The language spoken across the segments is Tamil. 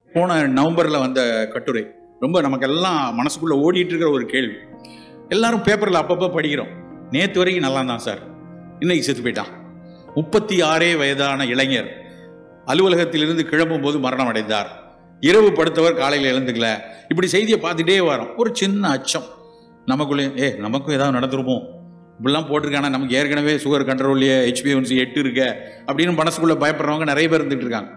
போன நவம்பரில் வந்த கட்டுரை ரொம்ப நமக்கெல்லாம் மனசுக்குள்ளே ஓடிட்டு இருக்கிற ஒரு கேள்வி எல்லாரும் பேப்பரில் அப்பப்போ படிக்கிறோம் நேற்று வரைக்கும் நல்லா தான் சார் இன்னைக்கு செத்து போயிட்டான் முப்பத்தி ஆறே வயதான இளைஞர் அலுவலகத்திலிருந்து கிளம்பும் போது மரணம் அடைந்தார் இரவு படுத்தவர் காலையில் எழுந்துக்கல இப்படி செய்தியை பார்த்துட்டே வரோம் ஒரு சின்ன அச்சம் நமக்குள்ளே ஏ நமக்கும் ஏதாவது நடந்துருமோ இப்படிலாம் போட்டிருக்கானா நமக்கு ஏற்கனவே சுகர் கண்ட்ரோல்லையே ஹெச்பிஎன்சி எட்டு இருக்க அப்படின்னு மனசுக்குள்ள பயப்படுறவங்க நிறைய பேர் இருந்துட்டு இருக்காங்க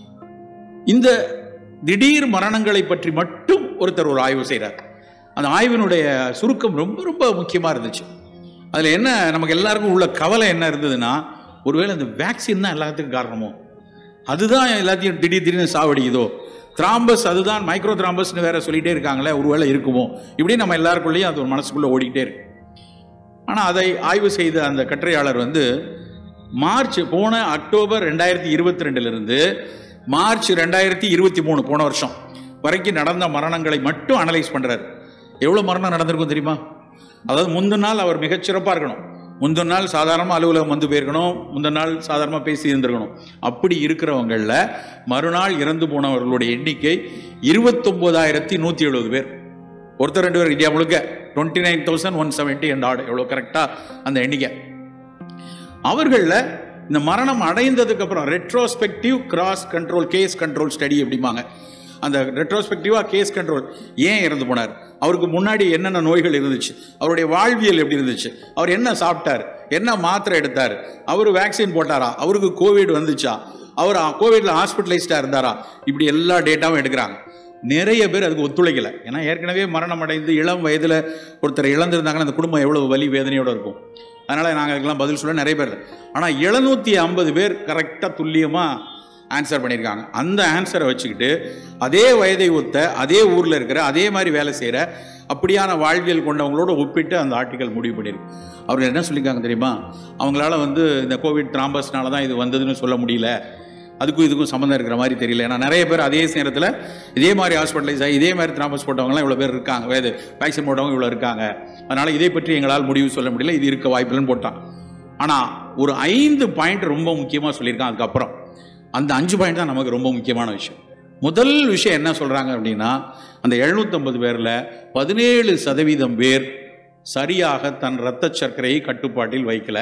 இந்த திடீர் மரணங்களை பற்றி மட்டும் ஒருத்தர் ஒரு ஆய்வு செய்கிறார் அந்த ஆய்வினுடைய சுருக்கம் ரொம்ப ரொம்ப முக்கியமாக இருந்துச்சு அதில் என்ன நமக்கு எல்லாருக்கும் உள்ள கவலை என்ன இருந்ததுன்னா ஒருவேளை இந்த வேக்சின் தான் எல்லாத்துக்கும் காரணமோ அதுதான் எல்லாத்தையும் திடீர் திடீர்னு சாவடிக்குதோ திராம்பஸ் அதுதான் மைக்ரோ திராம்பஸ்னு வேற சொல்லிட்டே இருக்காங்களே ஒருவேளை இருக்குமோ இப்படி நம்ம எல்லாருக்குள்ளேயும் அது ஒரு மனசுக்குள்ள ஓடிக்கிட்டே இருக்கு ஆனால் அதை ஆய்வு செய்த அந்த கட்டுரையாளர் வந்து மார்ச் போன அக்டோபர் ரெண்டாயிரத்தி இருபத்தி ரெண்டுலேருந்து மார்ச் ரெண்டாயிரத்தி இருபத்தி மூணு போன வருஷம் வரைக்கும் நடந்த மரணங்களை மட்டும் அனலைஸ் பண்ணுறாரு எவ்வளோ மரணம் நடந்திருக்கும் தெரியுமா அதாவது முந்தின நாள் அவர் மிகச்சிறப்பாக இருக்கணும் முந்தின நாள் சாதாரணமாக அலுவலகம் வந்து போயிருக்கணும் முந்தின நாள் சாதாரணமாக பேசி இருந்திருக்கணும் அப்படி இருக்கிறவங்களில் மறுநாள் இறந்து போனவர்களுடைய எண்ணிக்கை இருபத்தொம்போதாயிரத்தி நூற்றி எழுபது பேர் ஒருத்தர் ரெண்டு பேர் இந்தியா முழுக்க twenty nine thousand one seventy and ஆடு எவ்வளோ கரெக்டாக அந்த எண்ணிக்கை அவர்களில் இந்த மரணம் அடைந்ததுக்கு அப்புறம் retrospective cross control case control study அப்படிம்பாங்க அந்த ரெட்ரோஸ்பெக்டிவாக கேஸ் கண்ட்ரோல் ஏன் இறந்து போனார் அவருக்கு முன்னாடி என்னென்ன நோய்கள் இருந்துச்சு அவருடைய வாழ்வியல் எப்படி இருந்துச்சு அவர் என்ன சாப்பிட்டார் என்ன மாத்திரை எடுத்தார் அவர் வேக்சின் போட்டாரா அவருக்கு கோவிட் வந்துச்சா அவர் கோவிட்ல ஹாஸ்பிட்டலைஸ்டாக இருந்தாரா இப்படி எல்லா டேட்டாவும் எடுக்கிறாங்க நிறைய பேர் அதுக்கு ஒத்துழைக்கலை ஏன்னா ஏற்கனவே மரணம் அடைந்து இளம் வயதில் ஒருத்தர் இழந்திருந்தாங்கன்னா அந்த குடும்பம் எவ்வளவு வலி வேதனையோடு இருக்கும் அதனால் நாங்கள் அதுக்கெல்லாம் பதில் சொல்ல நிறைய பேர் ஆனால் எழுநூற்றி ஐம்பது பேர் கரெக்டாக துல்லியமாக ஆன்சர் பண்ணியிருக்காங்க அந்த ஆன்சரை வச்சுக்கிட்டு அதே வயதை ஒத்த அதே ஊரில் இருக்கிற அதே மாதிரி வேலை செய்கிற அப்படியான வாழ்வியல் கொண்டவங்களோட ஒப்பிட்டு அந்த ஆர்டிக்கல் முடிவு பண்ணியிருக்கு அவர் என்ன சொல்லியிருக்காங்க தெரியுமா அவங்களால வந்து இந்த கோவிட் திராம்பஸ்னால தான் இது வந்ததுன்னு சொல்ல முடியல அதுக்கும் இதுக்கும் சம்மந்தம் இருக்கிற மாதிரி தெரியல ஏன்னா நிறைய பேர் அதே நேரத்தில் இதே மாதிரி ஹாஸ்பிட்டலைஸ் ஆகி இதே மாதிரி திராம்பஸ் போட்டவங்கலாம் இவ்வளோ பேர் இருக்காங்க வேது வேக்சின் போட்டவங்க இவ்வளோ இருக்காங்க அதனால் இதை பற்றி எங்களால் முடிவு சொல்ல முடியல இது இருக்க வாய்ப்பில்லைன்னு போட்டான் ஆனால் ஒரு ஐந்து பாயிண்ட் ரொம்ப முக்கியமாக சொல்லியிருக்கான் அதுக்கப்புறம் அந்த அஞ்சு பாயிண்ட் தான் நமக்கு ரொம்ப முக்கியமான விஷயம் முதல் விஷயம் என்ன சொல்கிறாங்க அப்படின்னா அந்த எழுநூற்றம்பது பேரில் பதினேழு சதவீதம் பேர் சரியாக தன் இரத்த சர்க்கரையை கட்டுப்பாட்டில் வைக்கல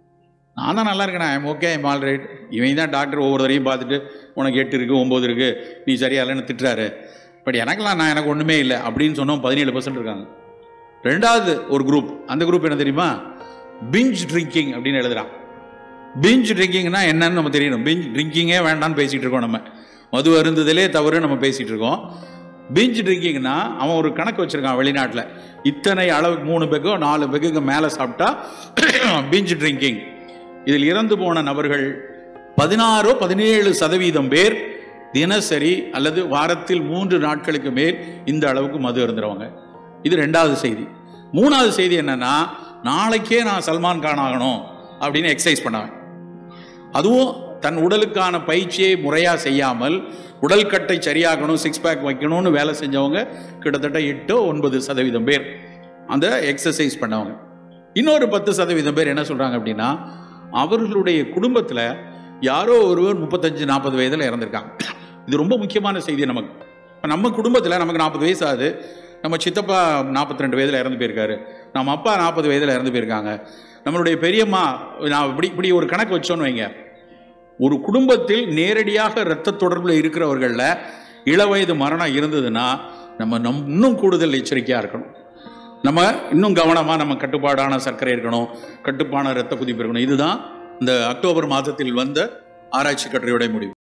நான் தான் நல்லா இருக்கேன் I'm okay I'm all right இவன் தான் டாக்டர் ஒவ்வொருத்தரையும் பார்த்துட்டு உனக்கு எட்டு இருக்குது ஒம்பது இருக்குது நீ சரியா இல்லைன்னு திட்டுறாரு பட் எனக்கெல்லாம் நான் எனக்கு ஒன்றுமே இல்லை அப்படின்னு சொன்னோம் பதினேழு பர்சன்ட் இருக்காங்க ரெண்டாவது ஒரு குரூப் அந்த குரூப் என்ன தெரியுமா பிஞ்ச் ட்ரிங்கிங் அப்படின்னு எழுதுறான் பிஞ்ச் ட்ரிங்கிங்னா என்னன்னு நம்ம தெரியணும் பிஞ்ச் ட்ரிங்கிங்கே வேண்டாம்னு பேசிகிட்டு இருக்கோம் நம்ம மது அருந்துதலே தவறு நம்ம பேசிகிட்டு இருக்கோம் பிஞ்ச் ட்ரிங்கிங்னா அவன் ஒரு கணக்கு வச்சுருக்கான் வெளிநாட்டில் இத்தனை அளவு மூணு பெக்கோ நாலு பெக்குக்கு மேலே சாப்பிட்டா பிஞ்ச் ட்ரிங்கிங் இதில் இறந்து போன நபர்கள் பதினாறோ பதினேழு சதவீதம் பேர் தினசரி அல்லது வாரத்தில் மூன்று நாட்களுக்கு மேல் இந்த அளவுக்கு மது இருந்துருவாங்க இது ரெண்டாவது செய்தி மூணாவது செய்தி என்னன்னா நாளைக்கே நான் சல்மான் கான் ஆகணும் அப்படின்னு எக்ஸசைஸ் பண்ணவன் அதுவும் தன் உடலுக்கான பயிற்சியை முறையாக செய்யாமல் உடல் கட்டை சரியாகணும் சிக்ஸ் பேக் வைக்கணும்னு வேலை செஞ்சவங்க கிட்டத்தட்ட எட்டோ ஒன்பது சதவீதம் பேர் அந்த எக்ஸசைஸ் பண்ணவங்க இன்னொரு பத்து சதவீதம் பேர் என்ன சொல்கிறாங்க அப்படின்னா அவர்களுடைய குடும்பத்தில் யாரோ ஒருவர் முப்பத்தஞ்சு நாற்பது வயதில் இறந்துருக்காங்க இது ரொம்ப முக்கியமான செய்தி நமக்கு இப்போ நம்ம குடும்பத்தில் நமக்கு நாற்பது வயசு ஆகுது நம்ம சித்தப்பா நாற்பத்தி ரெண்டு வயதில் இறந்து போயிருக்காரு நம்ம அப்பா நாற்பது வயதில் இறந்து போயிருக்காங்க நம்மளுடைய பெரியம்மா நான் இப்படி இப்படி ஒரு கணக்கு வச்சோன்னு வைங்க ஒரு குடும்பத்தில் நேரடியாக இரத்த தொடர்பில் இருக்கிறவர்களில் இளவயது மரணம் இருந்ததுன்னா நம்ம நம் இன்னும் கூடுதல் எச்சரிக்கையாக இருக்கணும் நம்ம இன்னும் கவனமாக நம்ம கட்டுப்பாடான சர்க்கரை இருக்கணும் கட்டுப்பான இரத்த குதிப்பு இருக்கணும் இதுதான் இந்த அக்டோபர் மாதத்தில் வந்த ஆராய்ச்சி கட்டுரையுடைய முடிவு